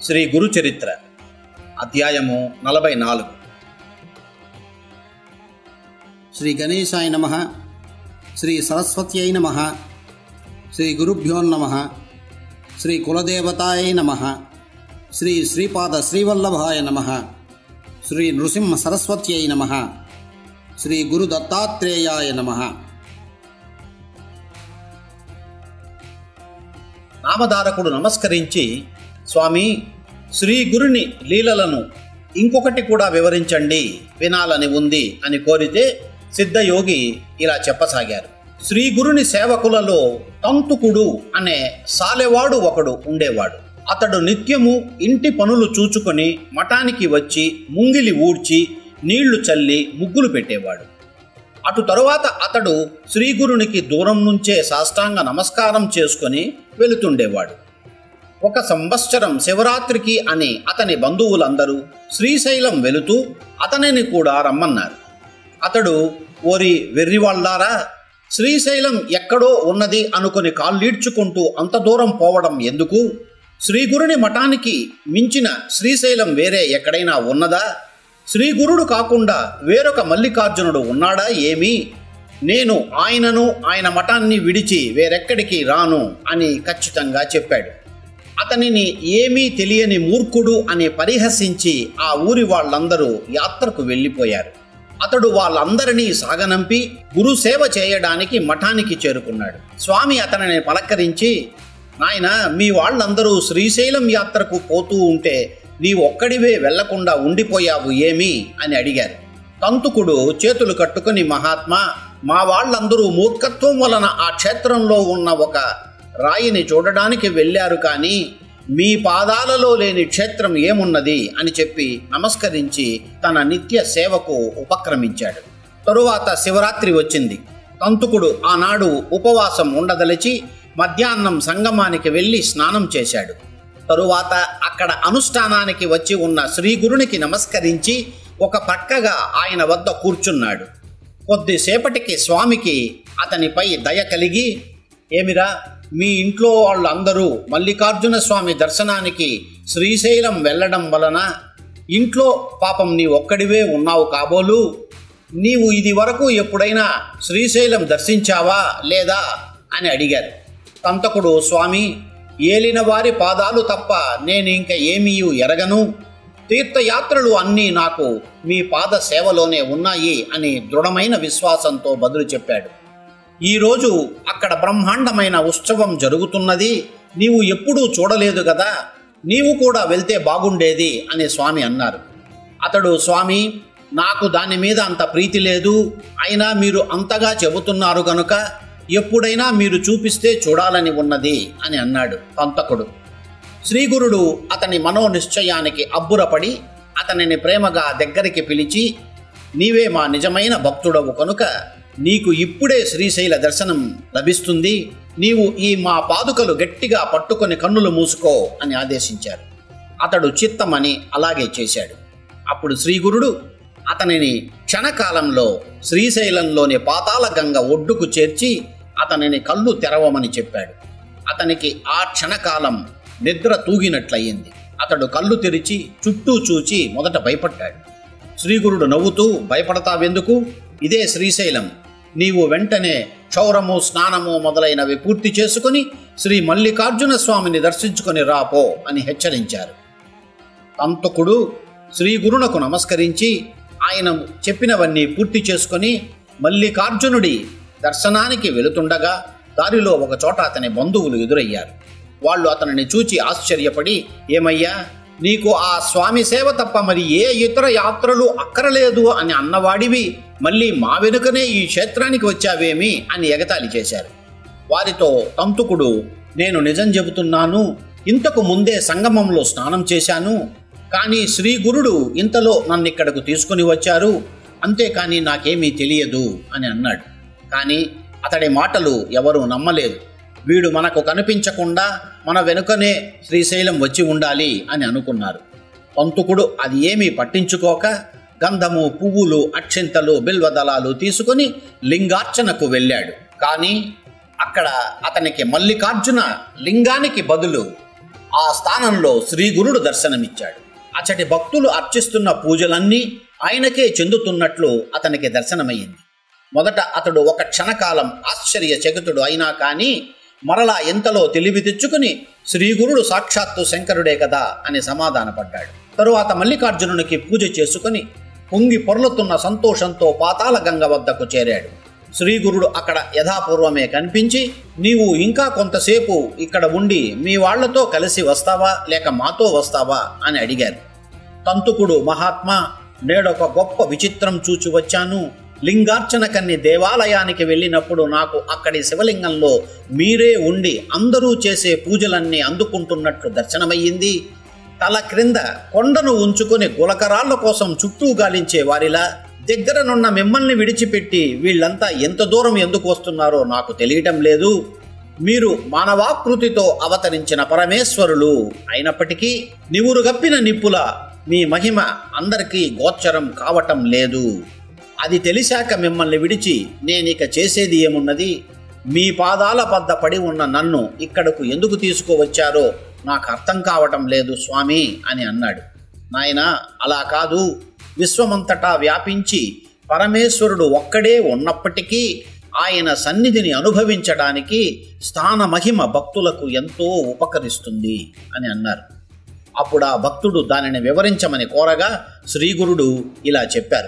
శ్రీ గురు చరిత్ర అధ్యాయము నలభై నాలుగు శ్రీ గణేశాయ నమ శ్రీ సరస్వత్యై నమ శ్రీ గురుభ్యో నమ శ్రీ కులదేవతాయ నమ శ్రీ శ్రీపాద శ్రీవల్లభాయ నమ శ్రీ నృసింహ సరస్వత్యై నమ శ్రీ గురు దత్తాత్రేయాయ నమ నామధారకుడు నమస్కరించి స్వామి శ్రీ గురుని లీలలను ఇంకొకటి కూడా వివరించండి వినాలని ఉంది అని కోరితే సిద్ధయోగి ఇలా చెప్పసాగారు శ్రీ గురుని సేవకులలో తంతుకుడు అనే సాలెవాడు ఒకడు ఉండేవాడు అతడు నిత్యము ఇంటి పనులు చూచుకొని మఠానికి వచ్చి ముంగిలి ఊడ్చి నీళ్లు చల్లి ముగ్గులు పెట్టేవాడు అటు తరువాత అతడు శ్రీగురునికి దూరం నుంచే సాష్టాంగ నమస్కారం చేసుకొని వెళుతుండేవాడు ఒక సంవత్సరం శివరాత్రికి అని అతని బంధువులందరూ శ్రీశైలం వెళుతూ అతనిని కూడా రమ్మన్నారు అతడు ఓరి వెర్రివాళ్ళారా శ్రీశైలం ఎక్కడో ఉన్నది అనుకుని కాళ్ళీడ్చుకుంటూ అంత దూరం పోవడం ఎందుకు శ్రీగురుని మఠానికి మించిన శ్రీశైలం వేరే ఎక్కడైనా ఉన్నదా శ్రీగురుడు కాకుండా వేరొక మల్లికార్జునుడు ఉన్నాడా ఏమి నేను ఆయనను ఆయన మఠాన్ని విడిచి వేరెక్కడికి రాను అని ఖచ్చితంగా చెప్పాడు అతనిని ఏమీ తెలియని మూర్ఖుడు అని పరిహసించి ఆ ఊరి వాళ్ళందరూ యాత్రకు వెళ్ళిపోయారు అతడు వాళ్ళందరినీ సాగనంపి గురు సేవ చేయడానికి మఠానికి చేరుకున్నాడు స్వామి అతనిని పలకరించి నాయన మీ వాళ్ళందరూ శ్రీశైలం యాత్రకు పోతూ ఉంటే నీ ఒక్కడివే వెళ్లకుండా ఉండిపోయావు ఏమి అని అడిగారు తంతుకుడు చేతులు కట్టుకుని మహాత్మా మా వాళ్ళందరూ మూర్ఖత్వం వలన ఆ క్షేత్రంలో ఉన్న ఒక రాయిని చూడడానికి వెళ్ళారు కానీ మీ పాదాలలో లేని క్షేత్రం ఏమున్నది అని చెప్పి నమస్కరించి తన నిత్య సేవకు ఉపక్రమించాడు తరువాత శివరాత్రి వచ్చింది తంతుకుడు ఆనాడు ఉపవాసం ఉండదలిచి మధ్యాహ్నం సంగమానికి వెళ్ళి స్నానం చేశాడు తరువాత అక్కడ అనుష్ఠానానికి వచ్చి ఉన్న శ్రీగురునికి నమస్కరించి ఒక పక్కగా ఆయన వద్ద కూర్చున్నాడు కొద్దిసేపటికి స్వామికి అతనిపై దయ కలిగి ఏమిరా మీ ఇంట్లో వాళ్ళందరూ మల్లికార్జున స్వామి దర్శనానికి శ్రీశైలం వెళ్ళడం వలన ఇంట్లో పాపం నీ ఒక్కడివే ఉన్నావు కాబోలు నీవు ఇది వరకు ఎప్పుడైనా శ్రీశైలం దర్శించావా లేదా అని అడిగారు తంతకుడు స్వామి ఏలిన వారి పాదాలు తప్ప నేను ఇంక ఏమీ ఎరగను తీర్థయాత్రలు అన్నీ నాకు మీ పాద సేవలోనే ఉన్నాయి అని దృఢమైన విశ్వాసంతో బదులు చెప్పాడు ఈరోజు అక్కడ బ్రహ్మాండమైన ఉత్సవం జరుగుతున్నది నీవు ఎప్పుడూ చూడలేదు కదా నీవు కూడా వెళ్తే బాగుండేది అని స్వామి అన్నారు అతడు స్వామి నాకు దాని మీద అంత ప్రీతి లేదు అయినా మీరు అంతగా చెబుతున్నారు గనుక ఎప్పుడైనా మీరు చూపిస్తే చూడాలని ఉన్నది అని అన్నాడు పంతకుడు శ్రీగురుడు అతని మనోనిశ్చయానికి అబ్బురపడి అతనిని ప్రేమగా దగ్గరికి పిలిచి నీవే మా నిజమైన భక్తుడవు కనుక నీకు ఇప్పుడే శ్రీశైల దర్శనం లభిస్తుంది నీవు ఈ మా పాదుకలు గట్టిగా పట్టుకొని కన్నులు మూసుకో అని ఆదేశించారు అతడు చిత్తమని అలాగే చేశాడు అప్పుడు శ్రీగురుడు అతనిని క్షణకాలంలో శ్రీశైలంలోని పాతాళ గంగ ఒడ్డుకు చేర్చి అతనిని కళ్ళు తెరవమని చెప్పాడు అతనికి ఆ క్షణకాలం నిద్ర తూగినట్లయింది అతడు కళ్ళు తెరిచి చుట్టూ చూచి మొదట భయపడ్డాడు శ్రీగురుడు నవ్వుతూ భయపడతావెందుకు ఇదే శ్రీశైలం నీవు వెంటనే క్షౌరము స్నానము మొదలైనవి పూర్తి చేసుకుని శ్రీ మల్లికార్జున స్వామిని దర్శించుకొని రాపో అని హెచ్చరించారు అంతకుడు శ్రీ గురునకు నమస్కరించి ఆయన చెప్పినవన్నీ పూర్తి చేసుకొని మల్లికార్జునుడి దర్శనానికి వెళుతుండగా దారిలో ఒక చోట అతని బంధువులు ఎదురయ్యారు వాళ్ళు అతనిని చూచి ఆశ్చర్యపడి ఏమయ్యా నీకు ఆ స్వామి సేవ తప్ప మరి ఏ ఇతర యాత్రలు అక్కరలేదు అని అన్నవాడివి మళ్ళీ మా వెనుకనే ఈ క్షేత్రానికి వచ్చావేమి అని ఎగతాళి చేశారు వారితో తంతుకుడు నేను నిజం చెబుతున్నాను ఇంతకు ముందే సంగమంలో స్నానం చేశాను కానీ శ్రీ గురుడు ఇంతలో నన్ను ఇక్కడకు తీసుకుని వచ్చారు అంతేకాని నాకేమీ తెలియదు అని అన్నాడు కానీ అతడి మాటలు ఎవరూ నమ్మలేదు వీడు మనకు కనిపించకుండా మన వెనుకనే శ్రీశైలం వచ్చి ఉండాలి అని అనుకున్నారు పంతుకుడు అది ఏమీ పట్టించుకోక గంధము పువ్వులు అక్షింతలు బిల్వదళాలు తీసుకుని లింగార్చనకు వెళ్ళాడు కానీ అక్కడ అతనికి మల్లికార్జున లింగానికి బదులు ఆ స్థానంలో శ్రీగురుడు దర్శనమిచ్చాడు అచ్చటి భక్తులు అర్చిస్తున్న పూజలన్నీ ఆయనకే చెందుతున్నట్లు అతనికి దర్శనమయ్యింది మొదట అతడు ఒక క్షణకాలం ఆశ్చర్యచకితుడు అయినా కానీ మరలా ఎంతలో తెలివి తెచ్చుకుని శ్రీగురుడు సాక్షాత్తు శంకరుడే కదా అని సమాధానపడ్డాడు తరువాత మల్లికార్జునునికి పూజ చేసుకుని పొంగి పొర్లుతున్న సంతోషంతో పాతాల గంగ వద్దకు చేరాడు శ్రీగురుడు అక్కడ యథాపూర్వమే కనిపించి నీవు ఇంకా కొంతసేపు ఇక్కడ ఉండి మీ వాళ్లతో కలిసి వస్తావా లేక మాతో వస్తావా అని అడిగారు తంతుకుడు మహాత్మా నేడొక గొప్ప విచిత్రం చూచి వచ్చాను లింగార్చన కన్ని దేవాలయానికి వెళ్ళినప్పుడు నాకు అక్కడి శివలింగంలో మీరే ఉండి అందరూ చేసే పూజలన్నీ అందుకుంటున్నట్లు దర్శనమయ్యింది తల క్రింద కొండను ఉంచుకుని గులకరాళ్ల కోసం చుట్టూ గాలించే వారిలా దగ్గరనున్న మిమ్మల్ని విడిచిపెట్టి వీళ్ళంతా ఎంత దూరం ఎందుకు వస్తున్నారో నాకు తెలియటం లేదు మీరు మానవాకృతితో అవతరించిన పరమేశ్వరులు అయినప్పటికీ నివురుగప్పిన నిప్పుల మీ మహిమ అందరికీ గోచరం కావటం లేదు అది తెలిసాక మిమ్మల్ని విడిచి నేనిక చేసేది ఏమున్నది మీ పాదాల వద్ద పడి ఉన్న నన్ను ఇక్కడకు ఎందుకు తీసుకువచ్చారో నాకు అర్థం కావటం లేదు స్వామి అని అన్నాడు నాయన అలా కాదు విశ్వమంతటా వ్యాపించి పరమేశ్వరుడు ఒక్కడే ఉన్నప్పటికీ ఆయన సన్నిధిని అనుభవించడానికి స్థాన మహిమ భక్తులకు ఎంతో ఉపకరిస్తుంది అని అన్నారు అప్పుడు ఆ భక్తుడు దానిని వివరించమని కోరగా శ్రీగురుడు ఇలా చెప్పారు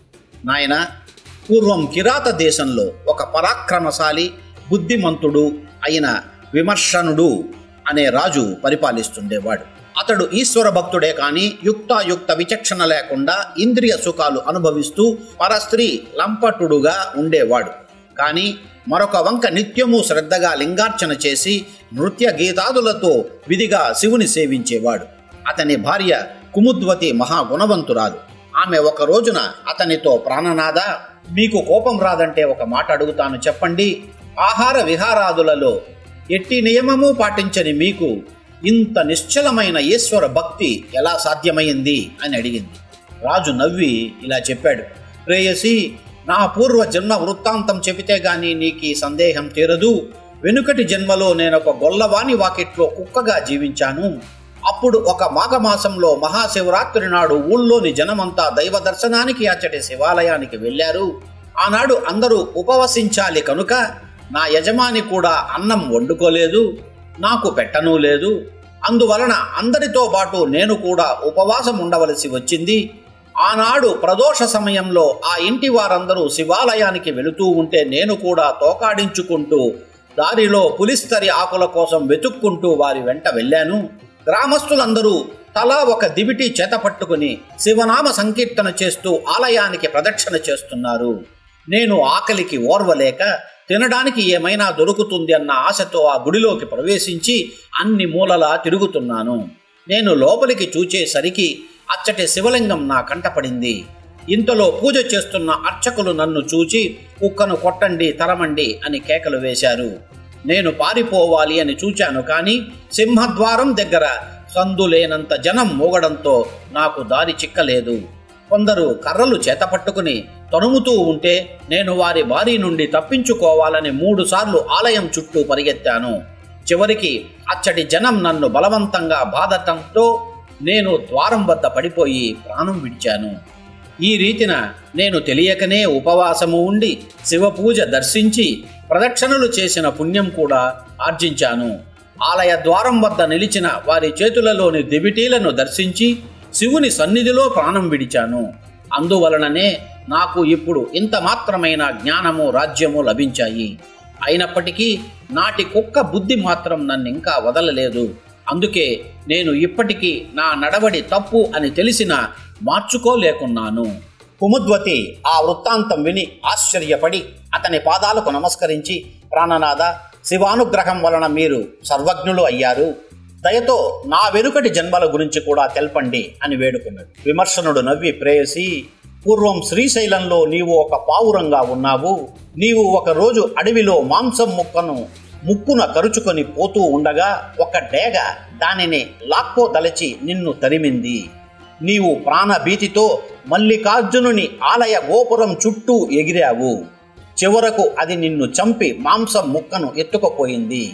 నాయన పూర్వం కిరాత దేశంలో ఒక పరాక్రమశాలి బుద్ధిమంతుడు అయిన విమర్శనుడు అనే రాజు పరిపాలిస్తుండేవాడు అతడు ఈశ్వర భక్తుడే కాని యుక్తాయుక్త విచక్షణ లేకుండా ఇంద్రియ సుఖాలు అనుభవిస్తూ పరస్త్రీ లంపటుడుగా ఉండేవాడు కానీ మరొక వంక నిత్యము శ్రద్ధగా లింగార్చన చేసి నృత్య గీతాదులతో విధిగా శివుని సేవించేవాడు అతని భార్య కుముద్వతి మహాగుణవంతురాలు ఆమె ఒక రోజున అతనితో ప్రాణనాథ మీకు కోపం రాదంటే ఒక మాట అడుగుతాను చెప్పండి ఆహార విహారాదులలో ఎట్టి నియమము పాటించని మీకు ఇంత నిశ్చలమైన ఈశ్వర భక్తి ఎలా సాధ్యమైంది అని అడిగింది రాజు నవ్వి ఇలా చెప్పాడు ప్రేయసి నా పూర్వ జన్మ వృత్తాంతం చెబితే గాని నీకు ఈ సందేహం తీరదు వెనుకటి జన్మలో నేను ఒక గొల్లవాని వాకిట్లో కుక్కగా జీవించాను అప్పుడు ఒక మాఘమాసంలో మహాశివరాత్రి నాడు ఊళ్ళోని జనమంతా దైవ దర్శనానికి అచ్చటి శివాలయానికి వెళ్ళారు ఆనాడు అందరూ ఉపవసించాలి కనుక నా యజమాని కూడా అన్నం వండుకోలేదు నాకు పెట్టనూ లేదు అందువలన అందరితో పాటు నేను కూడా ఉపవాసం ఉండవలసి వచ్చింది ఆనాడు ప్రదోష సమయంలో ఆ ఇంటి వారందరూ శివాలయానికి వెళుతూ ఉంటే నేను కూడా తోకాడించుకుంటూ దారిలో పులిస్తరి ఆకుల కోసం వెతుక్కుంటూ వారి వెంట వెళ్ళాను గ్రామస్తులందరూ తలా ఒక దివిటి చేత పట్టుకుని శివనామ సంకీర్తన చేస్తూ ఆలయానికి ప్రదక్షిణ చేస్తున్నారు నేను ఆకలికి ఓర్వలేక తినడానికి ఏమైనా దొరుకుతుంది అన్న ఆశతో ఆ గుడిలోకి ప్రవేశించి అన్ని మూలలా తిరుగుతున్నాను నేను లోపలికి చూచేసరికి అచ్చటి శివలింగం నా కంటపడింది ఇంతలో పూజ చేస్తున్న అర్చకులు నన్ను చూచి కుక్కను కొట్టండి తరమండి అని కేకలు వేశారు నేను పారిపోవాలి అని చూచాను కానీ సింహద్వారం దగ్గర సందులేనంత జనం మూగడంతో నాకు దారి చిక్కలేదు కొందరు కర్రలు చేతపట్టుకుని తణుముతూ ఉంటే నేను వారి బారి నుండి తప్పించుకోవాలని మూడు సార్లు ఆలయం చుట్టూ పరిగెత్తాను చివరికి అచ్చటి జనం నన్ను బలవంతంగా బాధటంతో నేను ద్వారం వద్ద పడిపోయి ప్రాణం విడిచాను ఈ రీతిన నేను తెలియకనే ఉపవాసము ఉండి శివపూజ దర్శించి ప్రదక్షిణలు చేసిన పుణ్యం కూడా ఆర్జించాను ఆలయ ద్వారం వద్ద నిలిచిన వారి చేతులలోని దివిటీలను దర్శించి శివుని సన్నిధిలో ప్రాణం విడిచాను అందువలననే నాకు ఇప్పుడు ఇంత మాత్రమైన జ్ఞానము రాజ్యము లభించాయి అయినప్పటికీ నాటి కుక్క బుద్ధి మాత్రం నన్ను ఇంకా వదలలేదు అందుకే నేను ఇప్పటికీ నా నడవడి తప్పు అని తెలిసిన మార్చుకోలేకున్నాను కుముద్వతి ఆ వృత్తాంతం విని ఆశ్చర్యపడి అతని పాదాలకు నమస్కరించి ప్రాణనాథ శివానుగ్రహం వలన మీరు సర్వజ్ఞులు అయ్యారు దయతో నా వెనుకటి జన్మల గురించి కూడా తెల్పండి అని వేడుకున్నాడు విమర్శనుడు నవ్వి ప్రేయసి పూర్వం శ్రీశైలంలో నీవు ఒక పావురంగా ఉన్నావు నీవు ఒక రోజు అడవిలో మాంసం ముక్కను ముక్కున కరుచుకొని పోతూ ఉండగా ఒక డేగ దానిని లాక్కోదలచి నిన్ను తరిమింది నీవు ప్రాణభీతితో మల్లికార్జునుని ఆలయ గోపురం చుట్టూ ఎగిరావు చివరకు అది నిన్ను చంపి మాంసం ముక్కను ఎత్తుకుపోయింది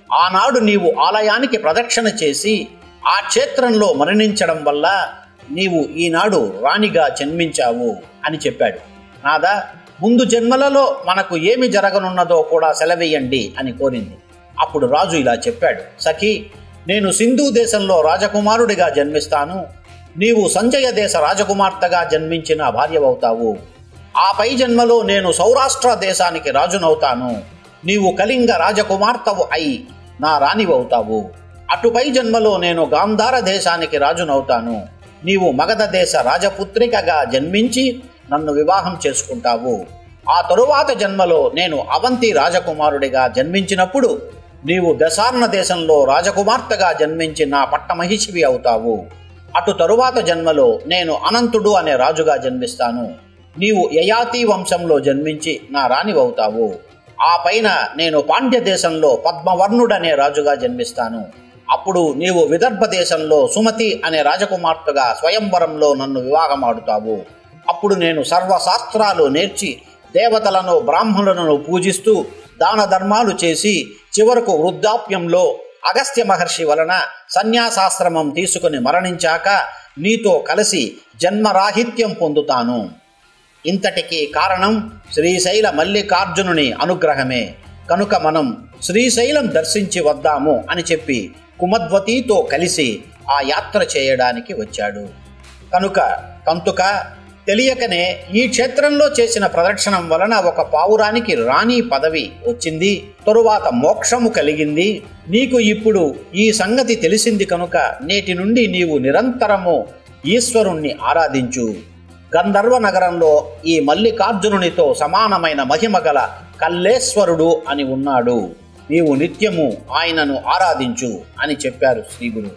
ఆనాడు నీవు ఆలయానికి ప్రదక్షిణ చేసి ఆ క్షేత్రంలో మరణించడం వల్ల నీవు ఈనాడు రాణిగా జన్మించావు అని చెప్పాడు నాదా ముందు జన్మలలో మనకు ఏమి జరగనున్నదో కూడా సెలవేయండి అని కోరింది అప్పుడు రాజు ఇలా చెప్పాడు సఖి నేను సింధు దేశంలో రాజకుమారుడిగా జన్మిస్తాను నీవు సంజయ దేశ రాజకుమార్తెగా జన్మించిన భార్యవవుతావు ఆ పై జన్మలో నేను సౌరాష్ట్ర దేశానికి రాజునవుతాను నీవు కళింగ రాజకుమార్తెవు అయి నా రాణివవుతావు అటుపై జన్మలో నేను గాంధార దేశానికి రాజునవుతాను నీవు మగధ దేశ రాజపుత్రికగా జన్మించి నన్ను వివాహం చేసుకుంటావు ఆ తరువాత జన్మలో నేను అవంతి రాజకుమారుడిగా జన్మించినప్పుడు నీవు దశార్ణ దేశంలో రాజకుమార్తెగా జన్మించి నా పట్టమహిషివి అవుతావు అటు తరువాత జన్మలో నేను అనంతుడు అనే రాజుగా జన్మిస్తాను నీవు యయాతి వంశంలో జన్మించి నా రాణివవుతావు ఆ పైన నేను పాండ్య దేశంలో పద్మవర్ణుడనే రాజుగా జన్మిస్తాను అప్పుడు నీవు విదర్భ దేశంలో సుమతి అనే రాజకుమార్తెగా స్వయంవరంలో నన్ను వివాహమాడుతావు అప్పుడు నేను సర్వశాస్త్రాలు నేర్చి దేవతలను బ్రాహ్మణులను పూజిస్తూ దాన ధర్మాలు చేసి చివరకు వృద్ధాప్యంలో అగస్త్య మహర్షి వలన సన్యాసాశ్రమం తీసుకుని మరణించాక నీతో కలిసి జన్మరాహిత్యం పొందుతాను ఇంతటికి కారణం శ్రీశైల మల్లికార్జునుని అనుగ్రహమే కనుక మనం శ్రీశైలం దర్శించి వద్దాము అని చెప్పి కుమద్వతితో కలిసి ఆ యాత్ర చేయడానికి వచ్చాడు కనుక కంతుక తెలియకనే ఈ క్షేత్రంలో చేసిన ప్రదక్షిణం వలన ఒక పావురానికి రాణి పదవి వచ్చింది తరువాత మోక్షము కలిగింది నీకు ఇప్పుడు ఈ సంగతి తెలిసింది కనుక నేటి నుండి నీవు నిరంతరము ఈశ్వరుణ్ణి ఆరాధించు గంధర్వ నగరంలో ఈ మల్లికార్జునునితో సమానమైన మహిమ గల కల్లేశ్వరుడు అని ఉన్నాడు నీవు నిత్యము ఆయనను ఆరాధించు అని చెప్పారు శ్రీగురు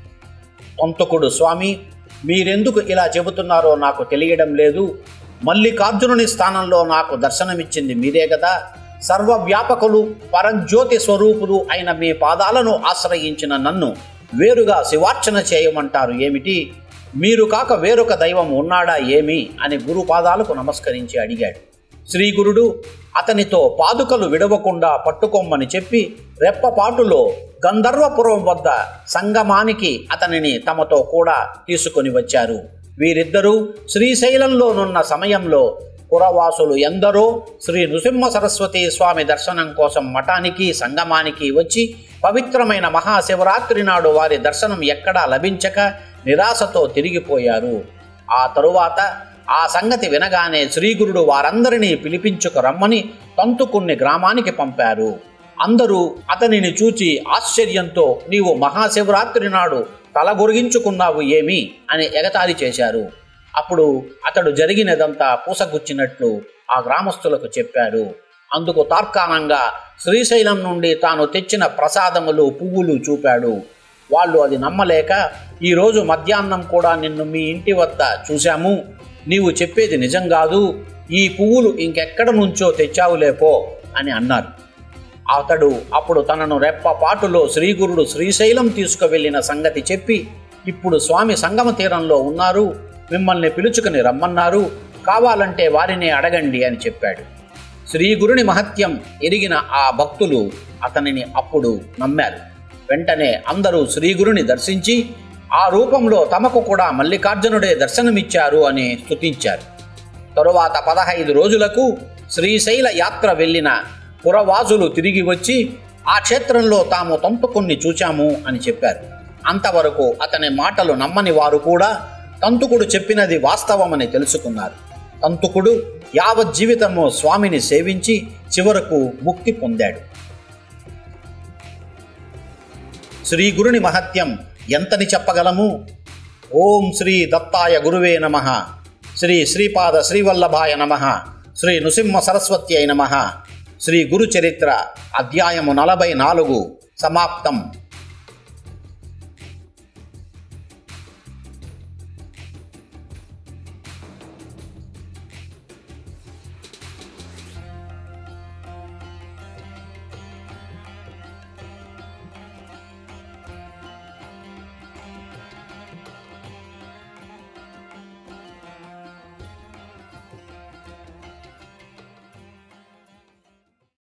తొంతకుడు స్వామి మీరెందుకు ఇలా చెబుతున్నారో నాకు తెలియడం లేదు మల్లికార్జునుని స్థానంలో నాకు దర్శనమిచ్చింది మీరే కదా సర్వవ్యాపకులు పరంజ్యోతి స్వరూపులు అయిన మీ పాదాలను ఆశ్రయించిన నన్ను వేరుగా శివార్చన చేయమంటారు ఏమిటి మీరు కాక వేరొక దైవం ఉన్నాడా ఏమి అని గురు పాదాలకు నమస్కరించి అడిగాడు శ్రీగురుడు అతనితో పాదుకలు విడవకుండా పట్టుకోమ్మని చెప్పి రెప్పపాటులో గంధర్వపురం వద్ద సంగమానికి అతనిని తమతో కూడా తీసుకొని వచ్చారు వీరిద్దరూ శ్రీశైలంలోనున్న సమయంలో పురవాసులు ఎందరో శ్రీ నృసింహ సరస్వతి స్వామి దర్శనం కోసం మఠానికి సంగమానికి వచ్చి పవిత్రమైన మహాశివరాత్రి నాడు వారి దర్శనం ఎక్కడా లభించక నిరాశతో తిరిగిపోయారు ఆ తరువాత ఆ సంగతి వినగానే శ్రీగురుడు వారందరినీ పిలిపించుకు రమ్మని తంతుకున్ని గ్రామానికి పంపారు అందరూ అతనిని చూచి ఆశ్చర్యంతో నీవు మహాశివరాత్రి నాడు తలగొరిగించుకున్నావు ఏమి అని ఎగతాళి చేశారు అప్పుడు అతడు జరిగినదంతా పూసగుచ్చినట్లు ఆ గ్రామస్తులకు చెప్పాడు అందుకు తార్కాణంగా శ్రీశైలం నుండి తాను తెచ్చిన ప్రసాదములు పువ్వులు చూపాడు వాళ్ళు అది నమ్మలేక ఈరోజు మధ్యాహ్నం కూడా నిన్ను మీ ఇంటి వద్ద చూశాము నీవు చెప్పేది నిజం కాదు ఈ పువ్వులు ఇంకెక్కడ నుంచో తెచ్చావులేపో అని అన్నారు అతడు అప్పుడు తనను రెప్పపాటులో శ్రీగురుడు శ్రీశైలం తీసుకువెళ్ళిన సంగతి చెప్పి ఇప్పుడు స్వామి సంగమ తీరంలో ఉన్నారు మిమ్మల్ని పిలుచుకుని రమ్మన్నారు కావాలంటే వారినే అడగండి అని చెప్పాడు శ్రీగురుని మహత్యం ఎరిగిన ఆ భక్తులు అతనిని అప్పుడు నమ్మారు వెంటనే అందరూ శ్రీగురుని దర్శించి ఆ రూపంలో తమకు కూడా మల్లికార్జునుడే దర్శనమిచ్చారు అని స్తుతించారు తరువాత పదహైదు రోజులకు శ్రీశైల యాత్ర వెళ్ళిన పురవాసులు తిరిగి వచ్చి ఆ క్షేత్రంలో తాము తంతుకుణ్ణి చూచాము అని చెప్పారు అంతవరకు అతని మాటలు నమ్మని వారు కూడా తంతుకుడు చెప్పినది వాస్తవమని తెలుసుకున్నారు తంతుకుడు యావత్ జీవితము స్వామిని సేవించి చివరకు ముక్తి పొందాడు శ్రీ గురుని మహత్యం ఎంతని చెప్పగలము ఓం శ్రీ దత్తాయ గురువే నమ శ్రీ శ్రీపాద శ్రీవల్లభాయ నమ శ్రీ నృసింహ సరస్వత్యై నమ శ్రీ గురు చరిత్ర అధ్యాయము నలభై నాలుగు సమాప్తం